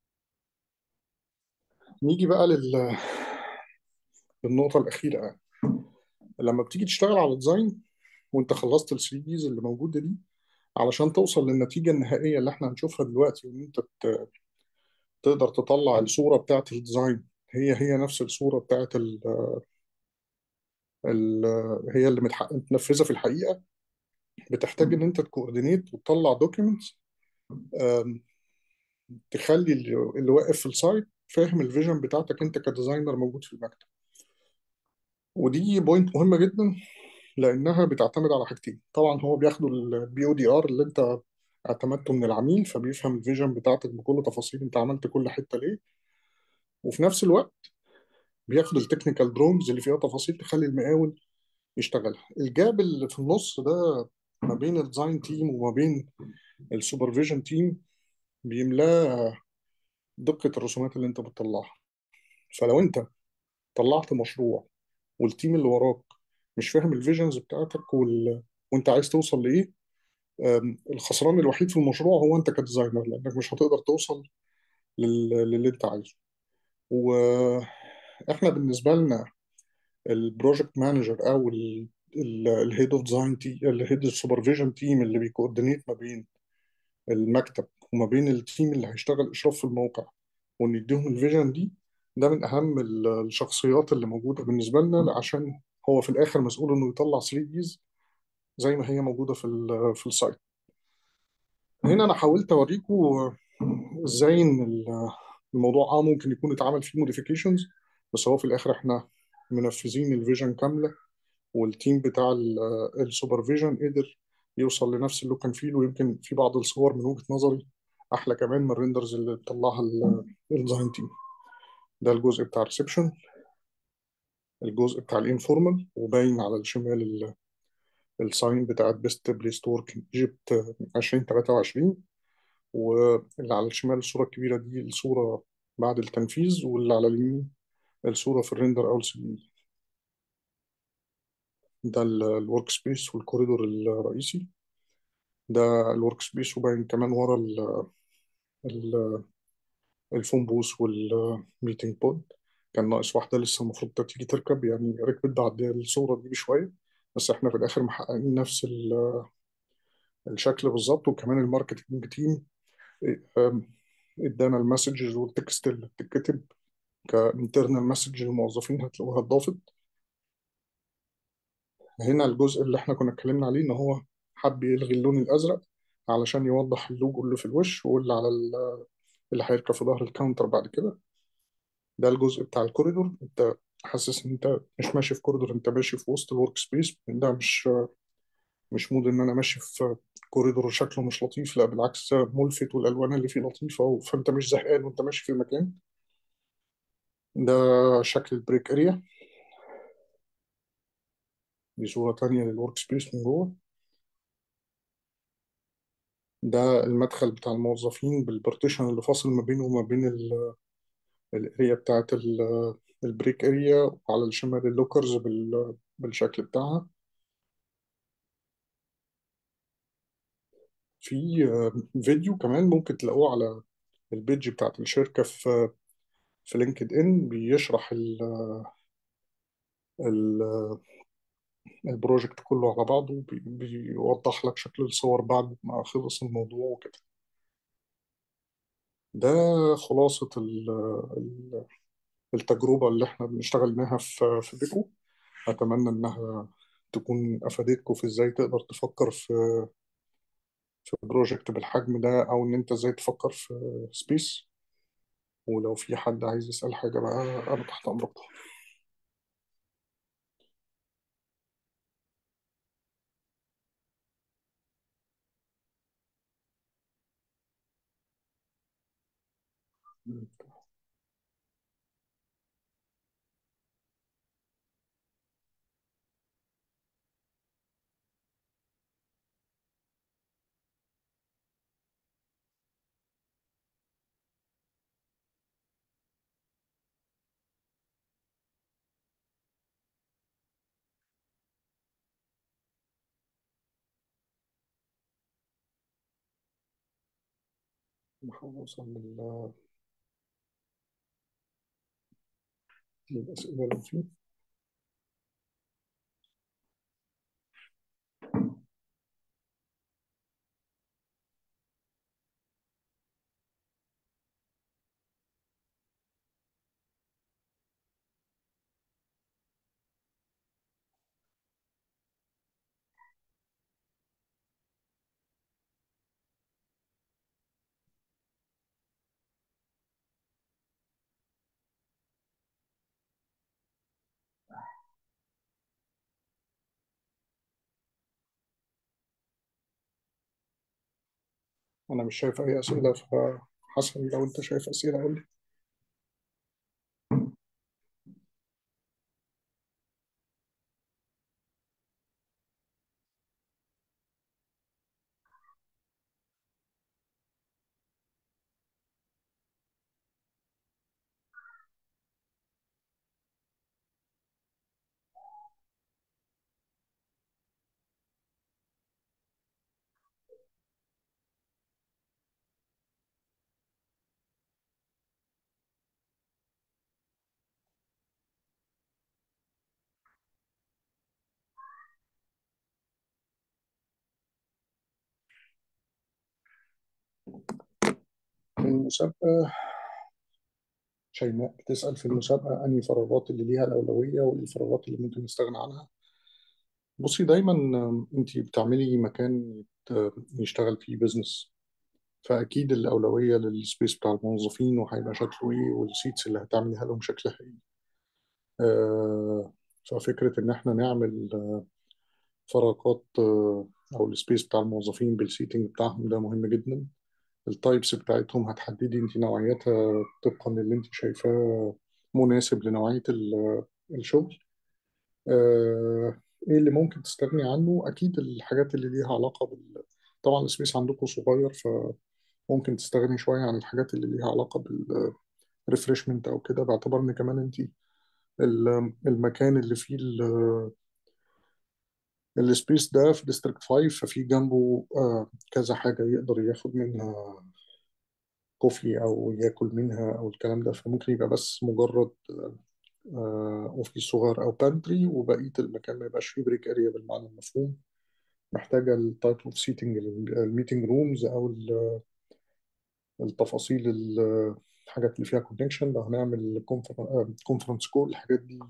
S1: نيجي بقى لل... للنقطه الاخيره يعني. لما بتيجي تشتغل على ديزاين وانت خلصت ال 3 ديز اللي موجوده دي علشان توصل للنتيجة النهائية اللي احنا هنشوفها دلوقتي وان انت ت- تقدر تطلع الصورة بتاعت الديزاين هي هي نفس الصورة بتاعت ال ال هي اللي متح- متنفذة في الحقيقة بتحتاج ان انت تكوردينيت وتطلع دوكيومنتس تخلي اللي اللي واقف في السايت فاهم الفيجن بتاعتك انت كديزاينر موجود في المكتب ودي بوينت مهمة جدا لانها بتعتمد على حاجتين طبعا هو بياخدوا البي او دي ار اللي انت اعتمدته من العميل فبيفهم الفيجن بتاعتك بكل تفاصيل انت عملت كل حتة ليه وفي نفس الوقت بياخد التكنيكال درومز اللي فيها تفاصيل تخلي المقاول يشتغلها الجاب اللي في النص ده ما بين الديزاين تيم وما بين السوبرفيجن تيم بيملاه دقة الرسومات اللي انت بتطلعها فلو انت طلعت مشروع والتيم اللي وراك مش فاهم الفيجنز بتاعتك وال... وانت عايز توصل لايه أم، الخسران الوحيد في المشروع هو انت كديزاينر لانك مش هتقدر توصل لل... للي انت عايزه واحنا بالنسبه لنا البروجكت مانجر او الهيد اوف ديزاين تي الهيد سوبرفيجن تيم اللي بيكوردينيت ما بين المكتب وما بين التيم اللي هيشتغل اشراف في الموقع وان يديهم الفيجن دي ده من اهم ال- الشخصيات اللي موجوده بالنسبه لنا عشان هو في الاخر مسؤول انه يطلع 3 ديز زي ما هي موجوده في ال- في السايت هنا انا حاولت اوريكم ازاي ان ال- الموضوع اه ممكن يكون اتعمل فيه موديفيكيشنز بس هو في الاخر احنا منفذين الفيجن كامله والتيم بتاع السوبرفيجن قدر يوصل لنفس اللوك اند فيل ويمكن في بعض الصور من وجهة نظري احلى كمان من الريندرز اللي بتطلعها الديزاين تيم ده الجزء بتاع الريسبشن الجزء بتاع الانفورمال وباين على الشمال ال- الساين بتاعت بيست بليس ورك ايجيبت 2023 واللي على الشمال الصورة الكبيرة دي الصورة بعد التنفيذ واللي على اليمين الصورة في الريندر أو السي ده الورك سبيس والكوريدور الرئيسي ده الورك سبيس وباين كمان ورا ال- ال- الفون بوث والميتنج بود كان ناقص واحدة لسه المفروض تيجي تركب يعني ركبت بعد الصورة دي بشوية بس احنا في الآخر محققين نفس ال- الشكل بالظبط وكمان الماركتنج تيم ام، ادانا المسجز والتكست اللي بتتكتب كانترنال مسج للموظفين هتلاقوها اتضافت هنا الجزء اللي احنا كنا اتكلمنا عليه ان هو حب يلغي اللون الازرق علشان يوضح اللوجو اللي في الوش واللي على ال- اللي هيركب في ظهر الكاونتر بعد كده ده الجزء بتاع الكوريدور انت حاسس ان انت مش ماشي في كوريدور انت ماشي في وسط الورك سبيس ده مش مش مود ان انا ماشي في كوريدور شكله مش لطيف لا بالعكس ملفت والالوان اللي فيه لطيفه فانت مش زهقان وانت ماشي في المكان ده شكل البريك اريا دي صوره تانية للورك سبيس من جوه ده المدخل بتاع الموظفين بالبارتيشن اللي فاصل ما بينه وما بين ال- الاريا بتاعت ال- البريك اريا وعلى الشمال اللوكرز بال- بالشكل بتاعها في آه، فيديو كمان ممكن تلاقوه على البيج بتاعت الشركة في في لينكد إن بيشرح ال ال البروجكت كله على بعضه بي- بيوضح لك شكل الصور بعد ما خلص الموضوع وكده ده خلاصة ال- ال- التجربة اللي احنا بنشتغلناها في في بيكو أتمنى إنها تكون أفادتكم في إزاي تقدر تفكر في في بروجكت بالحجم ده أو إن أنت إزاي تفكر في سبيس ولو في حد عايز يسأل حاجة بقى أنا تحت أمركم نحاول نوصل لل- للأسئلة اللي فيه أنا مش شايف أي أسئلة فحسن لو أنت شايف أسئلة قول لي المسابقة شيماء بتسأل في المسابقة أنهي فراغات اللي ليها الأولوية وإيه الفراغات اللي ممكن نستغنى عنها بصي دايما أنت بتعملي مكان يت- يشتغل فيه بزنس فأكيد الأولوية للسبيس بتاع الموظفين وهيبقى شكله إيه والسيتس اللي هتعمليها لهم شكلها إيه آه، ففكرة إن إحنا نعمل فراغات آه، أو السبيس بتاع الموظفين بالسيتنج بتاعهم ده مهم جدا التايبس بتاعتهم هتحددي انت نوعيتها طبقا للي انت شايفاه مناسب لنوعية ال- الشغل آه، ايه اللي ممكن تستغني عنه اكيد الحاجات اللي ليها علاقة بال طبعا السبيس عندكم صغير فممكن تستغني شوية عن الحاجات اللي ليها علاقة بالريفرشمنت او كده باعتبار ان كمان انت ال- المكان اللي فيه ال- السبيس ده في ديستريكت 5 ففي جنبه آه، كذا حاجة يقدر ياخد منها كوفي او ياكل منها او الكلام ده فممكن يبقى بس مجرد آه، اوفيس صغير او بانتري وبقيه المكان ما يبقاش فيه بريك اريا بالمعنى المفهوم محتاجه التايب اوف سيتنج الميتنج رومز او ال- التفاصيل ال- الحاجات اللي فيها كونكشن لو هنعمل كونفرنس كول الحاجات دي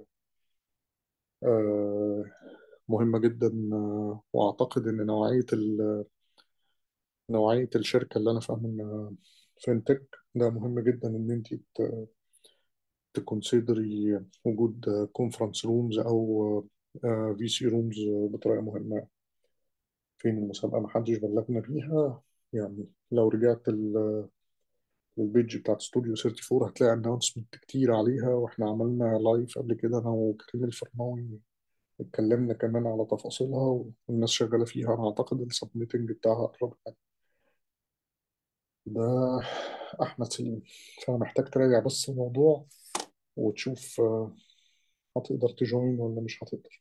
S1: آه، مهمه جدا آه، واعتقد ان نوعيه ال- نوعيه الشركه اللي انا فاهمه انها فينتك ده مهم جدا ان انت تكونسيدري وجود كونفرنس رومز او في سي رومز بطريقه مهمه فين المسابقه ما حدش بلغنا بيها يعني لو رجعت ال- للبيج بتاعت استوديو 34 هتلاقي اناونسمنت كتير عليها واحنا عملنا لايف قبل كده انا وكريم الفرناوي اتكلمنا كمان على تفاصيلها والناس شغاله فيها انا اعتقد السبميتنج بتاعها قرب ده احمد سليم فمحتاج تراجع بس الموضوع وتشوف آه، هتقدر تجوين ولا مش هتقدر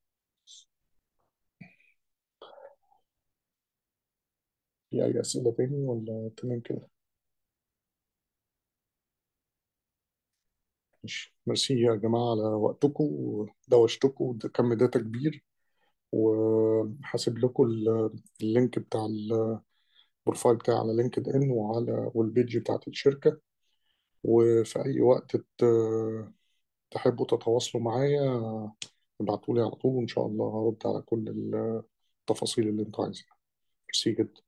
S1: في أي أسئلة تاني ولا تمام كده؟ ماشي ميرسي يا جماعة على وقتكم ودوشتكم ده كم داتا كبير وحاسب لكم ال- اللينك بتاع البروفايل بتاعي على لينكد إن وعلى والبيج بتاعت الشركة وفي أي وقت ت- تحبوا تتواصلوا معايا ابعتولي على طول وإن شاء الله هرد على كل التفاصيل اللي أنتوا عايزينها ميرسي جدا